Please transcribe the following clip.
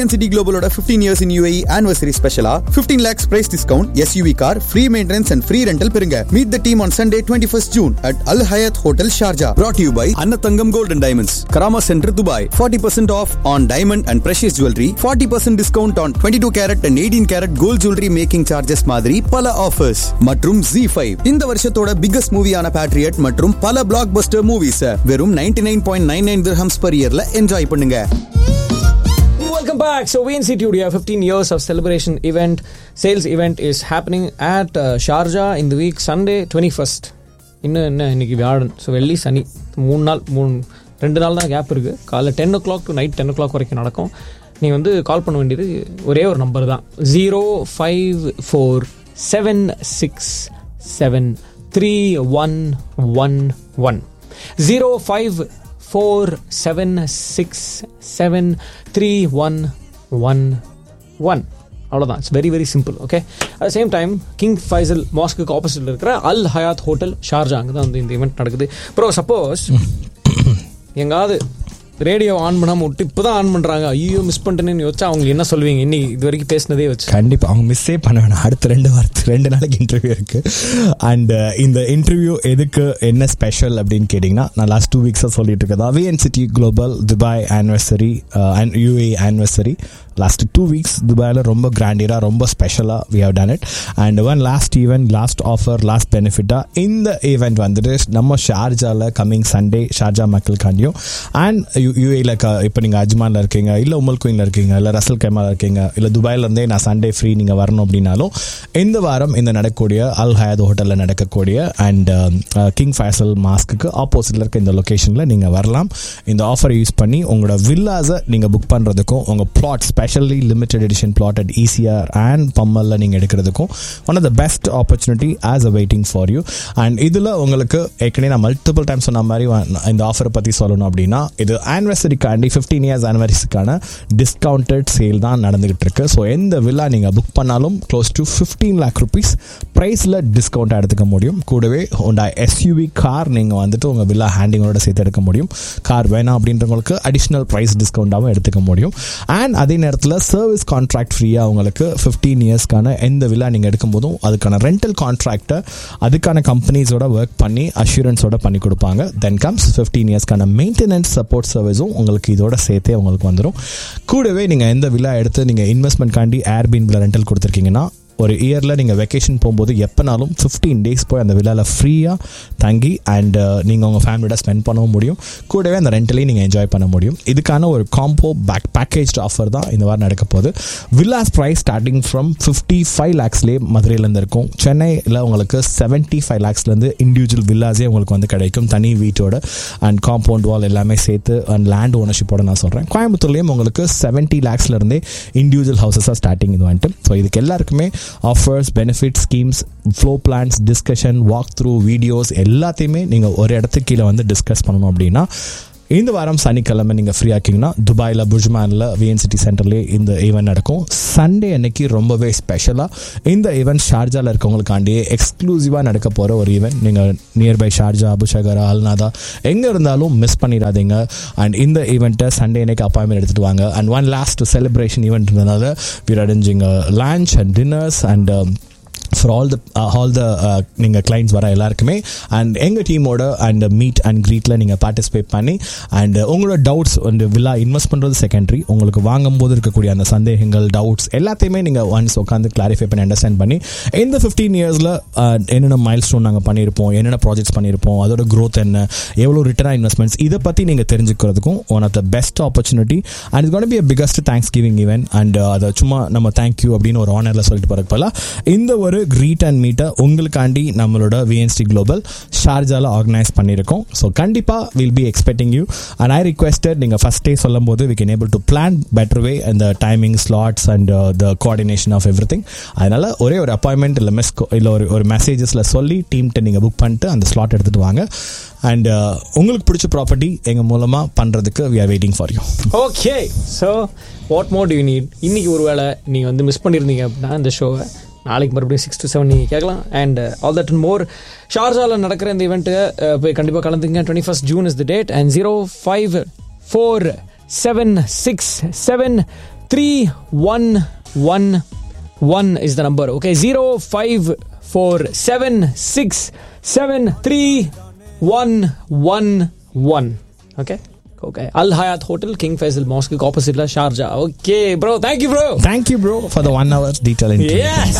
City Globaloட 15 years in UAE anniversary special 15 lakhs price discount SUV car free maintenance and free rental பெறுங்க meet the team on Sunday 21st June at Al Hayat Hotel Sharjah brought to you by Annatangam Gold and Diamonds Karama Center Dubai 40% off on diamond and precious jewelry 40% discount on 22 carat and 18 carat gold jewelry making charges மாதிரி பல offers மற்றும் Z5 இந்த வருஷத்தோட biggest மூவியான Patriot மற்றும் பல blockbuster movies வெறும் 99.99 dirhams per yearல enjoy பண்ணுங்க Welcome back. So VNCT Udia 15 years of celebration event sales event is happening at uh, Sharjah in the week Sunday 21st. இன்னும் என்ன இன்னைக்கு வியாழன் ஸோ வெள்ளி சனி மூணு நாள் மூணு ரெண்டு நாள் தான் கேப் இருக்குது காலைல ten o'clock to night ten o'clock வரைக்கும் நடக்கும் நீங்கள் வந்து கால் பண்ண வேண்டியது ஒரே ஒரு நம்பர் தான் zero five four seven six seven three one one one zero five four seven six seven three one one one அவ்வளோதான் it's very very simple okay at same time King Faisal மாஸ்க்கு ஆப்போசிட்டில் இருக்கிற அல் Hayat hotel Sharjah அங்கே தான் வந்து இந்த event நடக்குது bro suppose எங்காவது ரேடியோ ஆன் பண்ணாமல் விட்டு இப்போ தான் ஆன் பண்ணுறாங்க ஐயோ மிஸ் பண்ணிட்டேன்னு யோசிச்சா அவங்க என்ன சொல்லுவீங்க இன்னைக்கு இது வரைக்கும் பேசினதே வச்சு கண்டிப்பா அவங்க மிஸ்ஸே பண்ண வேணாம் அடுத்த ரெண்டு வாரத்துக்கு ரெண்டு நாளைக்கு இன்டர்வியூ இருக்கு அண்ட் இந்த இன்டர்வியூ எதுக்கு என்ன ஸ்பெஷல் அப்படின்னு கேட்டிங்கன்னா நான் லாஸ்ட் டூ வீக்ஸாக சொல்லிட்டு இருக்கதா VNCT global Dubai anniversary and UAE anniversary last two weeks துபாயில் ரொம்ப கிராண்டியராக ரொம்ப ஸ்பெஷலாக we have done it and one last event last offer last பெனிஃபிட்டாக இந்த ஈவெண்ட் வந்துட்டு நம்ம ஷார்ஜாவில் கம்மிங் சண்டே ஷார்ஜா மக்களுக்காண்டியும் அண்ட் யூஏயில் க இப்போ நீங்கள் அஜ்மானில் இருக்கீங்க இல்லை உமல் குயினில் இருக்கீங்க இல்லை ரசல் கேமாவில் இருக்கீங்க இல்லை துபாயிலேருந்தே நான் சண்டே ஃப்ரீ நீங்கள் வரணும் அப்படின்னாலும் இந்த வாரம் இந்த நடக்கக்கூடிய அல் ஹயாத் ஹோட்டலில் நடக்கக்கூடிய அண்ட் கிங் ஃபைசல் மாஸ்க்கு ஆப்போசிட்டில் இருக்க இந்த லொக்கேஷனில் நீங்கள் வரலாம் இந்த ஆஃபரை யூஸ் பண்ணி உங்களோட வில்லாஸை நீங்கள் புக் பண்ணுறதுக்கும் உங்கள் plot specially limited edition plot at ECR and பம்மலில் நீங்கள் எடுக்கிறதுக்கும் one of the best opportunity as a waiting for you and இதில் உங்களுக்கு ஏற்கனவே நான் மல்டிபிள் டைம் சொன்ன மாதிரி இந்த ஆஃபரை பற்றி சொல்லணும் அப்படின்னா இது ஆனிவர்சரிக்காண்டி ஃபிஃப்டீன் இயர்ஸ் ஆனிவர்சரிக்கான டிஸ்கவுண்டட் சேல் தான் நடந்துகிட்டு இருக்கு ஸோ எந்த வில்லா நீங்கள் புக் பண்ணாலும் close to fifteen lakh rupees ப்ரைஸில் டிஸ்கவுண்ட் எடுத்துக்க முடியும் கூடவே உண்டா எஸ்யூவி கார் நீங்கள் வந்துட்டு உங்கள் வில்லா ஹேண்டிங்கோட சேர்த்து எடுக்க முடியும் கார் வேணாம் அப்படின்றவங்களுக்கு அடிஷ்னல் ப்ரைஸ் டிஸ்கவுண்டாகவும் எடுத்துக்க முடியும் அண்ட் அதே நேரத்தில் சர்வீஸ் கான்ட்ராக்ட் ஃப்ரீயாக உங்களுக்கு ஃபிஃப்டீன் இயர்ஸ்க்கான எந்த வில்லா நீங்கள் எடுக்கும்போதும் அதுக்கான ரெண்டல் கான்ட்ராக்டை அதுக்கான கம்பெனிஸோட ஒர்க் பண்ணி அஷூரன்ஸோட பண்ணி கொடுப்பாங்க தென் கம்ஸ் ஃபிஃப்டீன் இயர்ஸ்க்கான மெயின்டெனன்ஸ் சப்போர்ட் சர்வீஸும் உங்களுக்கு இதோட சேர்த்தே உங்களுக்கு வந்துடும் கூடவே நீங்கள் எந்த வில்லா எடுத்து நீங்கள் இன்வெஸ்ட்மெண்ட் காண்டி ஏர்பீன்ல ரெண்டல் கொடுத்துருக்கீங்கன்னா ஒரு இயரில் நீங்கள் வெக்கேஷன் போகும்போது எப்போனாலும் ஃபிஃப்டீன் டேஸ் போய் அந்த விழாவில் ஃப்ரீயாக தங்கி அண்ட் நீங்கள் உங்கள் ஃபேமிலியோட ஸ்பெண்ட் பண்ணவும் முடியும் கூடவே அந்த ரெண்டலையும் நீங்கள் என்ஜாய் பண்ண முடியும் இதுக்கான ஒரு காம்போ பேக் பேக்கேஜ் ஆஃபர் தான் இந்த வாரம் நடக்க போகுது villas price starting from fifty five லேக்ஸ்லேயே மதுரையிலேருந்து இருக்கும் சென்னையில் உங்களுக்கு செவன்ட்டி ஃபைவ் லேக்ஸ்லேருந்து இண்டிவிஜுவல் வில்லாஸே உங்களுக்கு வந்து கிடைக்கும் தனி வீட்டோட அண்ட் காம்பவுண்ட் வால் எல்லாமே சேர்த்து அண்ட் லேண்ட் ஓனர்ஷிப்போட நான் சொல்கிறேன் கோயம்புத்தூர்லேயும் உங்களுக்கு செவன்ட்டி லேக்ஸ்லேருந்தே இண்டிவிஜுவல் ஹவுசஸாக ஸ்டார்டிங் இது வந்துட்டு ஸோ இதுக்கு எல்லாருக்குமே offers benefit schemes flow plans discussion walk through videos எல்லாத்தையுமே நீங்கள் ஒரு இடத்துக்கு கீழே வந்து டிஸ்கஸ் பண்ணணும் அப்படின்னா இந்த வாரம் சனிக்கிழமை நீங்கள் ஃப்ரீ ஆக்கிங்கன்னா துபாயில் புஜ்மானில் விஎன்சிட்டி சென்டர்லேயே இந்த ஈவெண்ட் நடக்கும் சண்டே அன்னைக்கு ரொம்பவே ஸ்பெஷலாக இந்த ஈவெண்ட் ஷார்ஜாவில் இருக்கவங்களுக்காண்டியே எக்ஸ்க்ளூசிவாக நடக்க போகிற ஒரு ஈவெண்ட் நீங்கள் நியர்பை ஷார்ஜா அபுஷகரா அல்நாதா எங்கே இருந்தாலும் மிஸ் பண்ணிடாதீங்க அண்ட் இந்த ஈவெண்ட்டை சண்டே அன்னைக்கு அப்பாயின்மெண்ட் எடுத்துகிட்டு வாங்க அண்ட் ஒன் லாஸ்ட் செலிப்ரேஷன் ஈவெண்ட்னால we're arranging lunch and dinners and for all the all the நீங்கள் கிளைண்ட்ஸ் வர எல்லாருக்குமே அண்ட் எங்கள் டீமோட அண்ட் மீட் அண்ட் க்ரீட்டில் நீங்கள் பார்ட்டிசிபேட் பண்ணி அண்ட் உங்களோட டவுட்ஸ் வந்து வில்லா இன்வெஸ்ட் பண்ணுறது செகண்டரி உங்களுக்கு வாங்கும் போது இருக்கக்கூடிய அந்த சந்தேகங்கள் டவுட்ஸ் எல்லாத்தையுமே நீங்கள் ஒன்ஸ் உட்காந்து கிளாரிஃபை பண்ணி அண்டர்ஸ்டாண்ட் பண்ணி இந்த ஃபிஃப்டீன் இயர்ஸில் என்னென்ன மைல் ஸ்டோன் நாங்கள் பண்ணியிருப்போம் என்னென்ன ப்ராஜெக்ட்ஸ் பண்ணியிருப்போம் அதோட க்ரோத் என்ன எவ்வளோ ரிட்டர்ன் இன்வெஸ்ட்மெண்ட்ஸ் இதை பற்றி நீங்கள் தெரிஞ்சுக்கிறதுக்கும் one of the best opportunity and it's gonna be biggest Thanksgiving event and அதை சும்மா நம்ம தேங்க்யூ அப்படின்னு ஒரு ஆனரில் சொல்லிட்டு போகிறதுக்கு பதிலாக இந்த ஒரு கிரீட் அண்ட் மீட்டை உங்களுக்காண்டி நம்மளோட விஎன்ஸ்டி குளோபல் ஷார்ஜாவில் ஆர்கனைஸ் பண்ணியிருக்கோம் ஸோ கண்டிப்பாக will be expecting you and I requested நீங்கள் ஃபஸ்ட் டே சொல்லும் போது we can able to plan better way அந்த timing slots and the coordination of everything அதனால் ஒரே ஒரு அப்பாயின்மெண்ட் இல்லை மிஸ் இல்லை ஒரு ஒரு மெசேஜஸில் சொல்லி டீம்கிட்ட நீங்கள் புக் பண்ணிட்டு அந்த ஸ்லாட் எடுத்துகிட்டு வாங்க அண்ட் உங்களுக்கு பிடிச்ச ப்ராப்பர்ட்டி எங்கள் மூலமாக பண்ணுறதுக்கு we are waiting for you okay so what more do you need இன்னைக்கு ஒரு வேளை நீங்கள் வந்து மிஸ் பண்ணியிருந்தீங்க அப்படின்னா இந்த ஷோவை நாளைக்கு மறுபடியும் சிக்ஸ் டு செவன் நீங்கள் கேட்கலாம் and all that and more ஷார்ஜாவில் நடக்கிற இந்த இவெண்ட்டு போய் கண்டிப்பாக கலந்துங்க twenty first June is the date and zero five four seven six seven three one one one is the number okay zero five four seven six seven three one one one okay okay Al Hayat hotel King Faisal மாஸ்க்கு ஆப்போசிட்ல Sharjah okay bro thank you bro thank you bro for the one hour detail Yes.